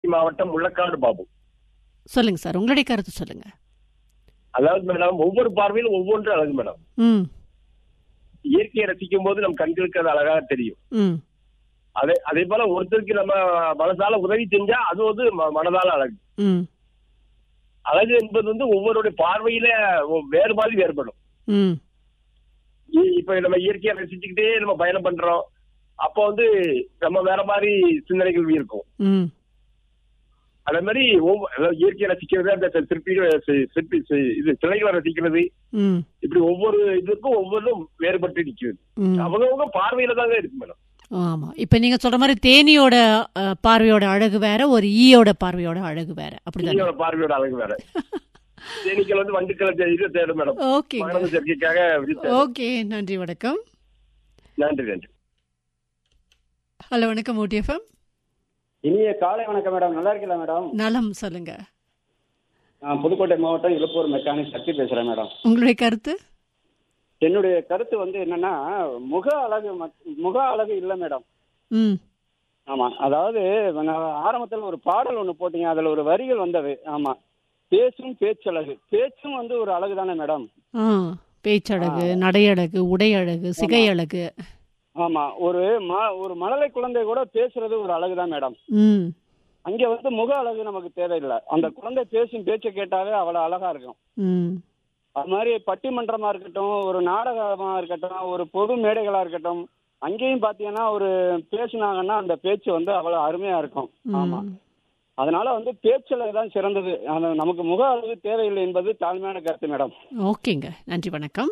மாவட்டம் முள்ளக்காடு பாபு சொல்லுங்க சார் உங்களுடைய கருத்து சொல்லுங்க அதாவது மேடம் ஒவ்வொரு பார்வையிலும் ஒவ்வொன்று அழகு மேடம் ம் இயற்கையை ரசிக்கும் போது நம் கண்களுக்கு அது அழகாக தெரியும் ம் அதே அதே போல ஒருத்தருக்கு நம்ம மனசால உதவி செஞ்சா அது வந்து ம- மனதால அழகு ம் அழகு என்பது வந்து ஒவ்வொருடைய பார்வையில ஒ- வேறு மாதிரி வேறுபடும் ம் இ- இப்ப நம்ம இயற்கையை ரசிச்சுக்கிட்டே நம்ம பயணம் பண்றோம் அப்போ வந்து நம்ம வேற மாதிரி சிந்தனைகள் இருக்கும் ம் அதே மாதிரி ஒவ்வொ- அதாவது இயற்கையை ரசிக்கிறது அந்த சிற்பி சி- சிற்பி சி- இது சிலைகளை ரசிக்கிறது ம் இப்படி ஒவ்வொரு இதுக்கும் ஒவ்வொன்றும் வேறுபட்டு நிற்கிறது ம் அவங்கவுங்க பார்வையில தாங்க இருக்கு மேடம் ஆமா இப்ப நீங்க சொல்ற மாதிரி தேனியோட அஹ், பார்வையோட அழகு வேற ஒரு ஈயோட பார்வையோட அழகு வேற அப்படிதானே நீங்களோட பார்வையோட அழகு வேற தேனீக்கள் வந்து வண்டுக்களை தே- இது தேடும் மேடம் ஓகேங்க மகரந்த சேர்க்கைக்காக இது தேடும். ஓகே நன்றி வணக்கம் நன்றி நன்றி ஹலோ வணக்கம் ஓடிஎஃப்எம் இனிய காலை வணக்கம் மேடம் நல்லா இருக்கீங்களா மேடம் நலம் சொல்லுங்க நான் புதுக்கோட்டை மாவட்டம் இழுப்பூர் மெக்கானிக் சக்தி பேசுறேன் மேடம் உங்களுடைய கருத்து என்னுடைய கருத்து வந்து என்னன்னா முக அழகு மத்- முக அழகு இல்லை மேடம் ம் ஆமா அதாவது நான் ஆரம்பத்தில் ஒரு பாடல் ஒன்று போட்டீங்க அதுல ஒரு வரிகள் வந்தது ஆமா பேசும் பேச்சழகு பேச்சும் வந்து ஒரு அழகு தானே மேடம் ஆ பேச்சழகு நடையழகு உடை அழகு சிகை அழகு ஆமா ஒரு ம ஒரு மழலை குழந்தை கூட பேசுறது ஒரு அழகு தான் மேடம் ம் அங்க வந்து முக அழகு நமக்கு தேவையில்லை அந்த குழந்தை பேசும் பேச்சை கேட்டாவே அவ்வளவு அழகா இருக்கும் ம் அது மாதிரி பட்டிமன்றமா இருக்கட்டும் ஒரு நாடகமா இருக்கட்டும் ஒரு பொது மேடைகளா இருக்கட்டும் அங்கேயும் பாத்தீங்கன்னா ஒரு பேசுனாங்கன்னா அந்த பேச்சு வந்து அவ்வளவு அருமையா இருக்கும் ஆமா ம். அதனால வந்து பேச்சழகு தான் சிறந்தது அந்த நமக்கு முக அழகு தேவையில்லை என்பது தாழ்மையான கருத்து மேடம் ஓகேங்க நன்றி வணக்கம்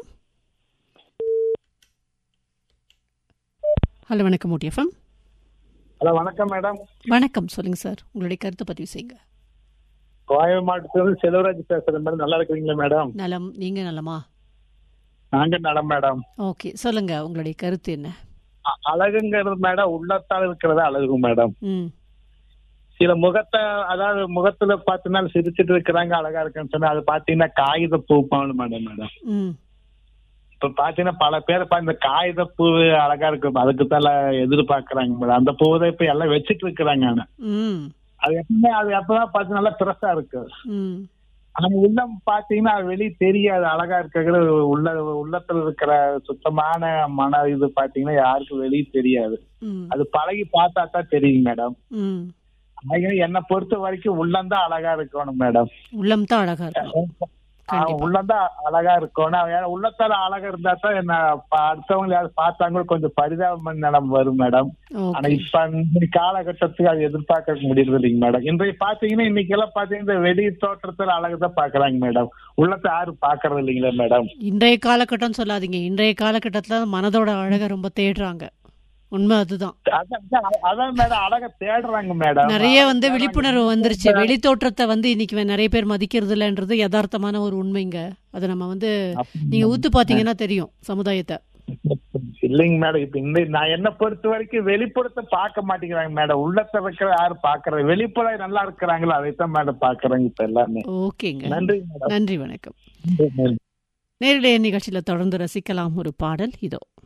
ஹலோ வணக்கம் ஓடிஎஃப்எம் ஹலோ வணக்கம் மேடம் வணக்கம் சொல்லுங்க சார் உங்களுடைய கருத்தை பதிவு செய்யுங்க கோயம்பு மாவட்டத்துல இருந்து செல்வராஜ் பேசுறேன் மேடம் நல்லா இருக்கிறீங்களா மேடம் நலம் நீங்க நலமா நாங்க நலம் மேடம் ஓகே சொல்லுங்க உங்களுடைய கருத்து என்ன அ- அழகுங்கிறது மேடம் உள்ளத்தால் இருக்கிறது அழகு மேடம் ம் சில முகத்தை அதாவது முகத்துல பாத்தீங்கன்னா சிரிச்சிட்டு இருக்கிறாங்க அழகா இருக்குன்னு சொன்னா அது பாத்தீங்கன்னா காகித பூ மேடம் மேடம் ம் இப்ப பாத்தீங்கன்னா பல பேர் பா- இந்த காகித பூ அழகா இருக்கு அதுக்கு தான் எதிர்பார்க்கறாங்க மேடம் அந்த பூவை தான் இப்ப எல்லாம் வச்சிட்டு இருக்கிறாங்க ஆனா. ம் அது எப்பவுமே அது எப்பதான் பார்த்து நல்லா பெருசா இருக்கு ம் ஆனா உள்ளம் பாத்தீங்கன்னா அது வெளியே தெரியாது அழகா இருக்கிறது உள்ள உள்ளத்துல இருக்கிற சுத்தமான மன இது பாத்தீங்கன்னா யாருக்கும் வெளியே தெரியாது ம் அது பழகி பார்த்தா தான் தெரியும் மேடம் ம் ஆக என்னை பொறுத்த வரைக்கும் உள்ளம் தான் அழகா இருக்கணும் மேடம் உள்ளம் தான் அழகா இருக்கும் கண்டிப்பா. உள்ளம் தான் அழகா இருக்கணும் ஏன்னா உள்ளத்தால அழகா இருந்தா தான் என்ன ப- அடுத்தவங்க யாரும் பார்த்தாங்க கொஞ்சம் பரிதாபம் நிலம் வரும் மேடம் ஆனா ஓகே இப்ப இந்த காலகட்டத்துக்கு அது எதிர்பார்க்க முடியறது இல்லைங்க மேடம் இன்றைய பாத்தீங்கன்னா இன்னைக்கு எல்லாம் பாத்தீங்கன்னா இந்த வெளி தோற்றத்துல அழகுதான் பாக்குறாங்க மேடம் உள்ளத்தை யாரும் பாக்குறது இல்லைங்களா மேடம் இன்றைய காலகட்டம் சொல்லாதீங்க இன்றைய காலகட்டத்துல மனதோட அழகை ரொம்ப தேடுறாங்க உண்மை அதுதான் அதான் அதான் அதான் மேடம் அழக தேடுறாங்க மேடம் நிறைய வந்து விழிப்புணர்வு வந்துருச்சு வெளி தோற்றத்தை வந்து இன்னைக்கு நிறைய பேர் மதிக்கிறது இல்லைன்றது யதார்த்தமான ஒரு உண்மைங்க அதை நம்ம வந்து நீங்க ஊத்து பாத்தீங்கன்னா தெரியும் சமுதாயத்தை இல்லைங்க மேடம் இப்ப இந்த நான் என்ன பொறுத்த வரைக்கும் வெளிப்புறத்தை பார்க்க மாட்டேங்கிறாங்க மேடம் உள்ளத்தை இருக்கிற யாரும் பாக்குறது வெளிப்புற நல்லா இருக்கிறாங்களோ அதைத்தான் மேடம் பாக்குறாங்க இப்ப எல்லாமே ஓகேங்க நன்றி மேடம் நன்றி வணக்கம் நேரடிய நிகழ்ச்சியில தொடர்ந்து ரசிக்கலாம் ஒரு பாடல் இதோ